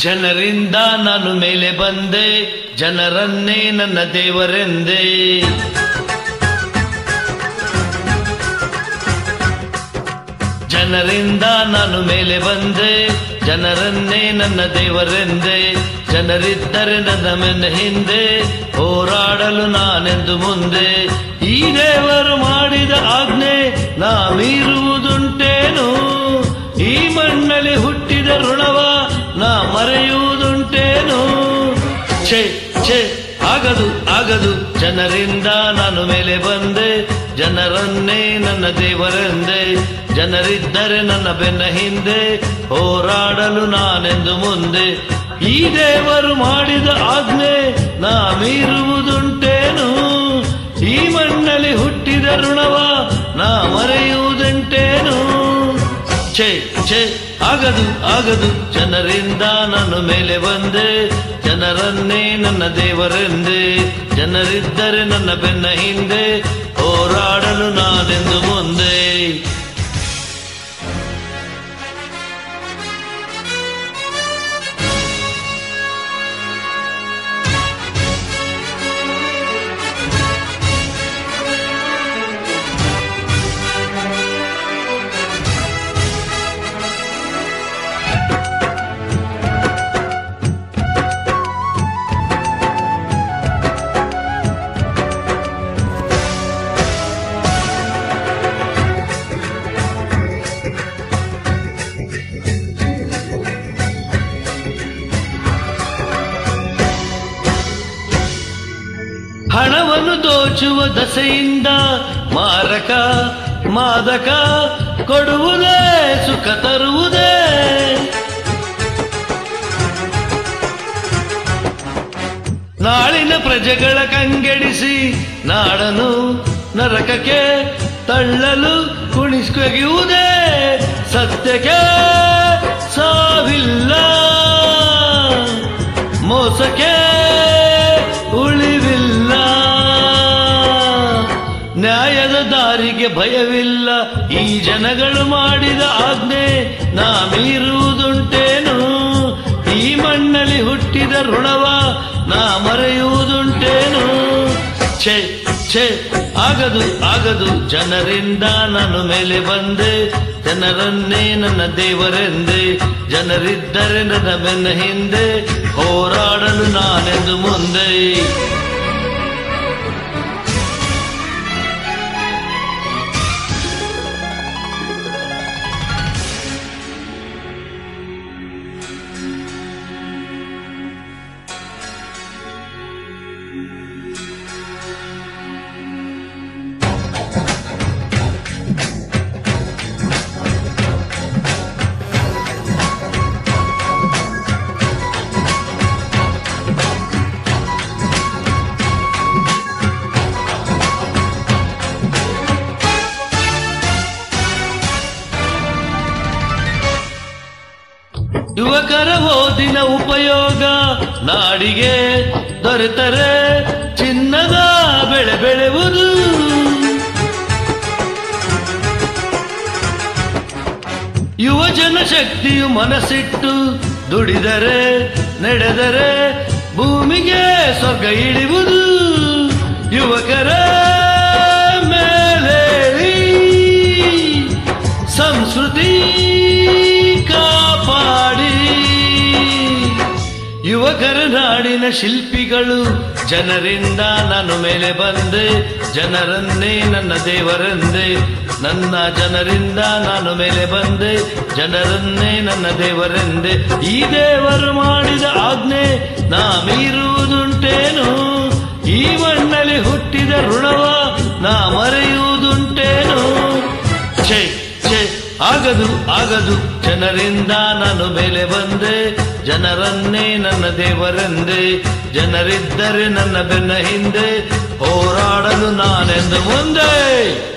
ಜನರಿಂದ ನಾನು ಮೇಲೆ ಬಂದೆ ಜನರನ್ನೇ ನನ್ನ ದೇವರೆಂದೆ ಜನರಿಂದ ನಾನು ಮೇಲೆ ಬಂದೆ ಜನರನ್ನೇ ನನ್ನ ದೇವರೆಂದೆ ಜನರಿದ್ದರೆ ನನ್ನ ಮೆನ್ನ ಹಿಂದೆ ಹೋರಾಡಲು ನಾನೆಂದು ಮುಂದೆ ಈ ದೇವರು ಮಾಡಿದ ಆಜ್ಞೆ ನಾ ಮೀರುವುದುಂಟೇನು ಈ ಮಣ್ಣಲ್ಲಿ ಹುಟ್ಟಿದ ಋಣವ ನಾ ಮರೆಯುವುದುಂಟೇನು ಛೇ ಛೇ ಆಗದು ಆಗದು ಜನರಿಂದ ನಾನು ಮೇಲೆ ಬಂದೆ ಜನರನ್ನೇ ನನ್ನ ದೇವರೆಂದೆ ಜನರಿದ್ದರೆ ನನ್ನ ಬೆನ್ನ ಹಿಂದೆ ಹೋರಾಡಲು ನಾನೆಂದು ಮುಂದೆ ಈ ದೇವರು ಮಾಡಿದ ಆಜ್ಞೆ ನಾ ಮೀರುವುದುಂಟೇನು ಈ ಮಣ್ಣಲ್ಲಿ ಹುಟ್ಟಿದ ಋಣವ ನಾ ಮರೆಯುವುದುಂಟೇನು ಛೇ ಛೇ ಆಗದು ಆಗದು ಜನರಿಂದ ನಾನು ಮೇಲೆ ಬಂದೆ ಜನರನ್ನೇ ನನ್ನ ದೇವರೆಂದೆ ಜನರಿದ್ದರೆ ನನ್ನ ಬೆನ್ನ ಹಿಂದೆ ಹೋರಾಡಲು ನಾನೆಂದು ಮುಂದೆ ಹಣವನ್ನು ದೋಚುವ ದಸೆಯಿಂದ ಮಾರಕ ಮಾದಕ ಕೊಡುವುದೇ ಸುಖ ತರುವುದೇ ನಾಳಿನ ಪ್ರಜೆಗಳ ಕಂಗೆಡಿಸಿ ನಾಡನು ನರಕಕ್ಕೆ ತಳ್ಳಲು ಕುಣಿಸ್ಕೊಗೆಯುವುದೇ ಸತ್ಯಕ್ಕೆ ಸಾವಿಲ್ಲ ಮೋಸಕ್ಕೆ ಉಳಿವಿಲ್ಲ ನ್ಯಾಯದ ದಾರಿಗೆ ಭಯವಿಲ್ಲ ಈ ಜನಗಳು ಮಾಡಿದ ಆಜ್ಞೆ ನಾ ಮೀರುವುದುಂಟೇನು ಈ ಮಣ್ಣಲ್ಲಿ ಹುಟ್ಟಿದ ಋಣವ ನಾ ಮರೆಯುವುದುಂಟೇನು ಛೇ ಛೇ ಆಗದು ಆಗದು ಜನರಿಂದ ನಾನು ಮೇಲೆ ಬಂದೆ ಜನರನ್ನೇ ನನ್ನ ದೇವರೆಂದೆ ಜನರಿದ್ದರೆ ನನ್ನ ಬೆನ್ನ ಹಿಂದೆ ಹೋರಾಡಲು ನಾನೆಂದು ಮುಂದೆ ಯುವಕರ ಓದಿನ ಉಪಯೋಗ ನಾಡಿಗೆ ದೊರೆತರೆ ಚಿನ್ನದ ಬೆಳೆ ಬೆಳೆಯುವುದು ಯುವ ಜನಶಕ್ತಿಯು ಮನಸ್ಸಿಟ್ಟು ದುಡಿದರೆ ನಡೆದರೆ ಭೂಮಿಗೆ ಸ್ವರ್ಗ ಇಳಿಯುವುದು ಯುವಕರ ಮೇಲೇಳಿ ಸಂಸ್ಕೃತಿ ಕಾಪಾಡಿ ಯುವಕರ ನಾಡಿನ ಶಿಲ್ಪಿಗಳು ಜನರಿಂದ ನಾನು ಮೇಲೆ ಬಂದೆ ಜನರನ್ನೇ ನನ್ನ ದೇವರೆಂದೆ ನನ್ನ ಜನರಿಂದ ನಾನು ಮೇಲೆ ಬಂದೆ ಜನರನ್ನೇ ನನ್ನ ದೇವರೆಂದೆ ಈ ದೇವರು ಮಾಡಿದ ಆಜ್ಞೆ ನಾ ಮೀರುವುದುಂಟೇನು ಈ ಮಣ್ಣಲ್ಲಿ ಹುಟ್ಟಿದ ಋಣವ ನಾ ಮರೆಯುವುದುಂಟೇನು ಛೇ ಛೇ ಆಗದು ಆಗದು ಜನರಿಂದ ನಾನು ಮೇಲೆ ಬಂದೆ ಜನರನ್ನೇ ನನ್ನ ದೇವರೆಂದೆ ಜನರಿದ್ದರೆ ನನ್ನ ಬೆನ್ನ ಹಿಂದೆ ಹೋರಾಡಲು ನಾನೆಂದು ಮುಂದೆ